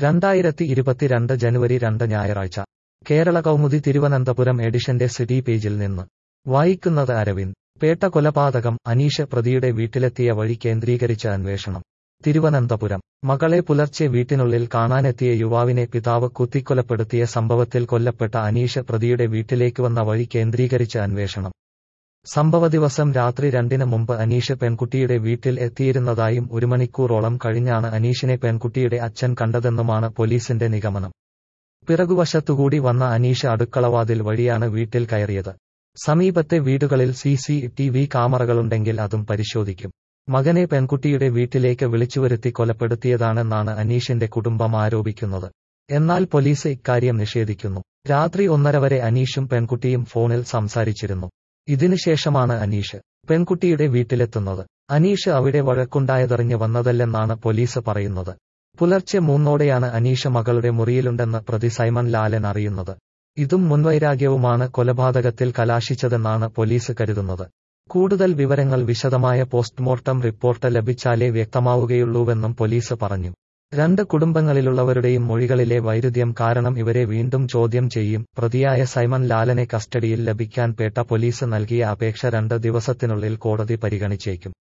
രണ്ടായിരത്തി ഇരുപത്തിരണ്ട് ജനുവരി രണ്ട് ഞായറാഴ്ച കേരള കൗമുദി തിരുവനന്തപുരം എഡിഷന്റെ സിറ്റി പേജിൽ നിന്ന് വായിക്കുന്നത് അരവിന്ദ് പേട്ട കൊലപാതകം അനീഷ് പ്രതിയുടെ വീട്ടിലെത്തിയ വഴി കേന്ദ്രീകരിച്ച് അന്വേഷണം തിരുവനന്തപുരം മകളെ പുലർച്ചെ വീട്ടിനുള്ളിൽ കാണാനെത്തിയ യുവാവിനെ പിതാവ് കുത്തിക്കൊലപ്പെടുത്തിയ സംഭവത്തിൽ കൊല്ലപ്പെട്ട അനീഷ് പ്രതിയുടെ വീട്ടിലേക്ക് വന്ന വഴി കേന്ദ്രീകരിച്ച് അന്വേഷണം സംഭവ ദിവസം രാത്രി രണ്ടിന് മുമ്പ് അനീഷ് പെൺകുട്ടിയുടെ വീട്ടിൽ എത്തിയിരുന്നതായും ഒരു മണിക്കൂറോളം കഴിഞ്ഞാണ് അനീഷിനെ പെൺകുട്ടിയുടെ അച്ഛൻ കണ്ടതെന്നുമാണ് പോലീസിന്റെ നിഗമനം പിറകുവശത്തുകൂടി വന്ന അനീഷ് അടുക്കളവാതിൽ വഴിയാണ് വീട്ടിൽ കയറിയത് സമീപത്തെ വീടുകളിൽ സി സി ടി വി ക്യാമറകളുണ്ടെങ്കിൽ അതും പരിശോധിക്കും മകനെ പെൺകുട്ടിയുടെ വീട്ടിലേക്ക് വിളിച്ചുവരുത്തി കൊലപ്പെടുത്തിയതാണെന്നാണ് അനീഷിന്റെ കുടുംബം ആരോപിക്കുന്നത് എന്നാൽ പോലീസ് ഇക്കാര്യം നിഷേധിക്കുന്നു രാത്രി ഒന്നര വരെ അനീഷും പെൺകുട്ടിയും ഫോണിൽ സംസാരിച്ചിരുന്നു ഇതിനുശേഷമാണ് അനീഷ് പെൺകുട്ടിയുടെ വീട്ടിലെത്തുന്നത് അനീഷ് അവിടെ വഴക്കുണ്ടായതറിഞ്ഞ് വന്നതല്ലെന്നാണ് പോലീസ് പറയുന്നത് പുലർച്ചെ മൂന്നോടെയാണ് അനീഷ് മകളുടെ മുറിയിലുണ്ടെന്ന് പ്രതി സൈമൺ ലാലൻ അറിയുന്നത് ഇതും മുൻവൈരാഗ്യവുമാണ് കൊലപാതകത്തിൽ കലാശിച്ചതെന്നാണ് പോലീസ് കരുതുന്നത് കൂടുതൽ വിവരങ്ങൾ വിശദമായ പോസ്റ്റ്മോർട്ടം റിപ്പോർട്ട് ലഭിച്ചാലേ വ്യക്തമാവുകയുള്ളൂവെന്നും പോലീസ് പറഞ്ഞു രണ്ട് കുടുംബങ്ങളിലുള്ളവരുടെയും മൊഴികളിലെ വൈരുദ്ധ്യം കാരണം ഇവരെ വീണ്ടും ചോദ്യം ചെയ്യും പ്രതിയായ സൈമൺ ലാലനെ കസ്റ്റഡിയിൽ ലഭിക്കാൻ പേട്ട പോലീസ് നൽകിയ അപേക്ഷ രണ്ട് ദിവസത്തിനുള്ളിൽ കോടതി പരിഗണിച്ചേക്കും